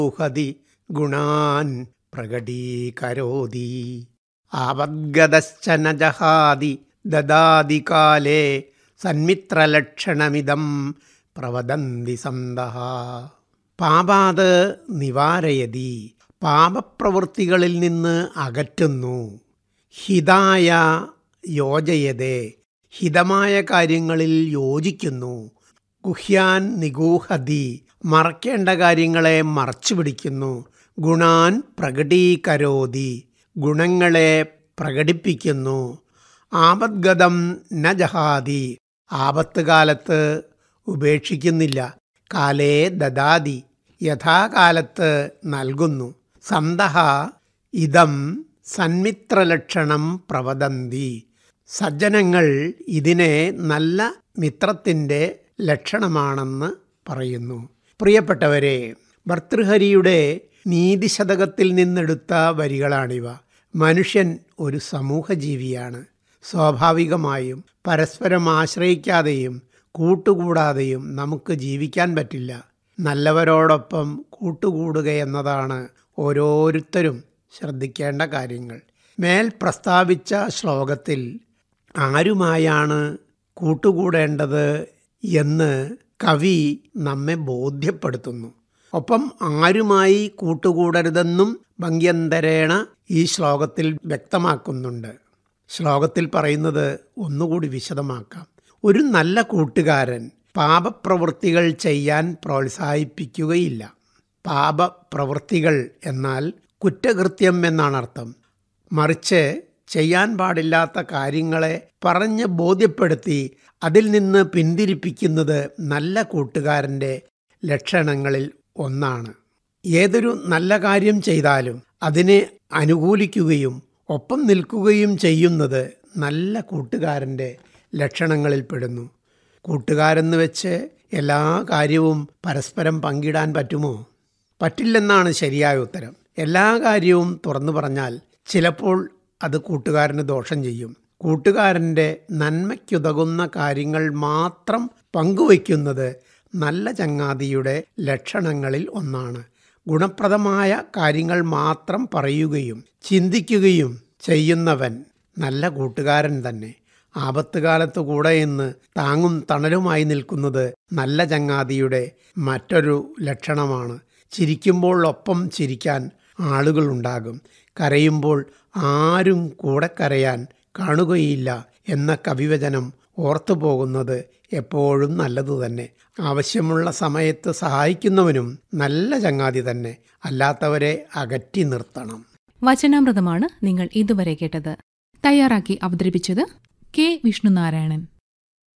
ഊഹതി ഗുണാൻ പ്രകടീകരോതി ആപദ്ഗതശ്ച ന ജഹാതി ദദാതി കാലേ സന്മിത്രലക്ഷണമിതം പ്രവദന്തി സന്തഃ പാപാത് നിവാരയതി പാപപ്രവൃത്തികളിൽ നിന്ന് അകറ്റുന്നു ഹിതായ യോജയതേ ഹിതമായ കാര്യങ്ങളിൽ യോജിക്കുന്നു ഗുഹ്യാൻ നിഗൂഹതി മറക്കേണ്ട കാര്യങ്ങളെ മറച്ചു പിടിക്കുന്നു ഗുണാൻ പ്രകടീകരോതി ഗുണങ്ങളെ പ്രകടിപ്പിക്കുന്നു ആപദ്ഗതം ന ജഹാതി ആപത്ത് കാലത്ത് ഉപേക്ഷിക്കുന്നില്ല കാലേ ദദാതി യഥാകാലത്ത് നൽകുന്നു സന്തഹ ഇതം സന്മിത്രലക്ഷണം പ്രവദന്തി സജ്ജനങ്ങൾ ഇതിനെ നല്ല മിത്രത്തിൻ്റെ ലക്ഷണമാണെന്ന് പറയുന്നു പ്രിയപ്പെട്ടവരെ ഭർതൃഹരിയുടെ നീതിശതകത്തിൽ നിന്നെടുത്ത വരികളാണിവ മനുഷ്യൻ ഒരു സമൂഹജീവിയാണ് സ്വാഭാവികമായും പരസ്പരം ആശ്രയിക്കാതെയും കൂട്ടുകൂടാതെയും നമുക്ക് ജീവിക്കാൻ പറ്റില്ല നല്ലവരോടൊപ്പം കൂട്ടുകൂടുക എന്നതാണ് ഓരോരുത്തരും ശ്രദ്ധിക്കേണ്ട കാര്യങ്ങൾ മേൽ പ്രസ്താവിച്ച ശ്ലോകത്തിൽ ആരുമായാണ് കൂട്ടുകൂടേണ്ടത് എന്ന് കവി നമ്മെ ബോധ്യപ്പെടുത്തുന്നു ഒപ്പം ആരുമായി കൂട്ടുകൂടരുതെന്നും ഭംഗ്യന്തരേണ ഈ ശ്ലോകത്തിൽ വ്യക്തമാക്കുന്നുണ്ട് ശ്ലോകത്തിൽ പറയുന്നത് ഒന്നുകൂടി വിശദമാക്കാം ഒരു നല്ല കൂട്ടുകാരൻ പാപപ്രവൃത്തികൾ ചെയ്യാൻ പ്രോത്സാഹിപ്പിക്കുകയില്ല പാപപ്രവൃത്തികൾ എന്നാൽ കുറ്റകൃത്യം എന്നാണ് അർത്ഥം മറിച്ച് ചെയ്യാൻ പാടില്ലാത്ത കാര്യങ്ങളെ പറഞ്ഞ് ബോധ്യപ്പെടുത്തി അതിൽ നിന്ന് പിന്തിരിപ്പിക്കുന്നത് നല്ല കൂട്ടുകാരൻ്റെ ലക്ഷണങ്ങളിൽ ഒന്നാണ് ഏതൊരു നല്ല കാര്യം ചെയ്താലും അതിനെ അനുകൂലിക്കുകയും ഒപ്പം നിൽക്കുകയും ചെയ്യുന്നത് നല്ല കൂട്ടുകാരൻ്റെ ലക്ഷണങ്ങളിൽ പെടുന്നു കൂട്ടുകാരെന്ന് വെച്ച് എല്ലാ കാര്യവും പരസ്പരം പങ്കിടാൻ പറ്റുമോ പറ്റില്ലെന്നാണ് ശരിയായ ഉത്തരം എല്ലാ കാര്യവും തുറന്നു പറഞ്ഞാൽ ചിലപ്പോൾ അത് കൂട്ടുകാരന് ദോഷം ചെയ്യും കൂട്ടുകാരൻ്റെ നന്മയ്ക്കുതകുന്ന കാര്യങ്ങൾ മാത്രം പങ്കുവയ്ക്കുന്നത് നല്ല ചങ്ങാതിയുടെ ലക്ഷണങ്ങളിൽ ഒന്നാണ് ഗുണപ്രദമായ കാര്യങ്ങൾ മാത്രം പറയുകയും ചിന്തിക്കുകയും ചെയ്യുന്നവൻ നല്ല കൂട്ടുകാരൻ തന്നെ ആപത്തുകാലത്ത് കൂടെ ഇന്ന് താങ്ങും തണലുമായി നിൽക്കുന്നത് നല്ല ചങ്ങാതിയുടെ മറ്റൊരു ലക്ഷണമാണ് ചിരിക്കുമ്പോൾ ഒപ്പം ചിരിക്കാൻ ആളുകളുണ്ടാകും കരയുമ്പോൾ ആരും കൂടെ കരയാൻ കാണുകയില്ല എന്ന കവിവചനം ഓർത്തു പോകുന്നത് എപ്പോഴും നല്ലതു തന്നെ ആവശ്യമുള്ള സമയത്ത് സഹായിക്കുന്നവനും നല്ല ചങ്ങാതി തന്നെ അല്ലാത്തവരെ അകറ്റി നിർത്തണം വചനാമൃതമാണ് നിങ്ങൾ ഇതുവരെ കേട്ടത് തയ്യാറാക്കി അവതരിപ്പിച്ചത് കെ വിഷ്ണുനാരായണൻ